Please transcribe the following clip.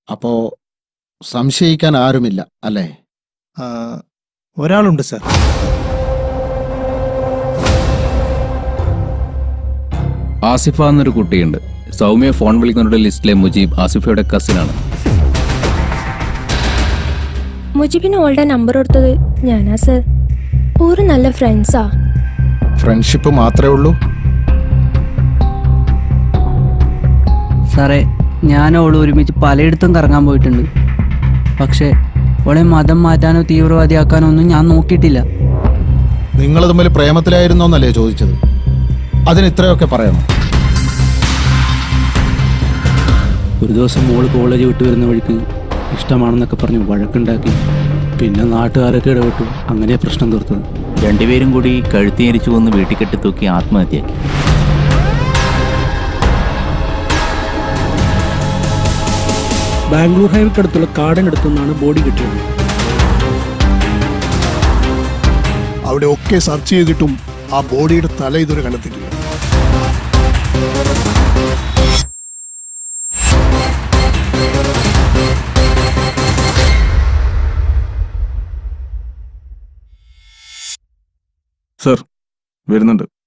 അപ്പോ സംശയിക്കാൻ ആരുമില്ല അല്ലേ ആ, ഒരാളുണ്ട് സർ ആസിഫ എന്നൊരു കുട്ടിയുണ്ട് സൗമ്യ ഫോൺ വിളിക്കുന്നവരുടെ ലിസ്റ്റിലെ മുജീബ് ആസിഫയുടെ കസിനാണ് മുജിബിന് ഓളുടെ നമ്പർ കൊടുത്തത് ഞാനാ സർ ഒരു നല്ല ഫ്രണ്ട്സാ ഫ്രണ്ട്ഷിപ്പ് മാത്രമേ ഉള്ളൂ സാറേ ഞാൻ അവൾ ഒരുമിച്ച് പലയിടത്തും കറങ്ങാൻ പോയിട്ടുണ്ട് പക്ഷേ അവളെ മതം മാറ്റാനോ തീവ്രവാദിയാക്കാനോ ഒന്നും ഞാൻ നോക്കിയിട്ടില്ല നിങ്ങൾ തമ്മിൽ പ്രേമത്തിലായിരുന്നോ എന്നല്ലേ ചോദിച്ചത് അതിന് ഇത്രയൊക്കെ പറയണം ഒരു ദിവസം മോള് കോളേജ് വിട്ട് വരുന്ന വഴിക്ക് ഇഷ്ടമാണെന്നൊക്കെ പറഞ്ഞ് വഴക്കുണ്ടാക്കി പിന്നെ നാട്ടുകാരൊക്കെ ഇടപെട്ടു അങ്ങനെ പ്രശ്നം തീർത്തത് രണ്ടുപേരും കൂടി കഴുത്തിയരിച്ചു വന്ന് വീട്ടിൽ കെട്ടി തൂക്കി ആത്മഹത്യയാക്കി ബാംഗ്ലൂർ ഹൈവേക്കടുത്തുള്ള കാടിനടുത്തു നിന്നാണ് ബോഡി കിട്ടിയത് അവിടെ ഒക്കെ സെർച്ച് ചെയ്തിട്ടും ആ ബോഡിയുടെ തല ഇതുവരെ കണ്ടെത്തിയിട്ടില്ല സർ വരുന്നുണ്ട്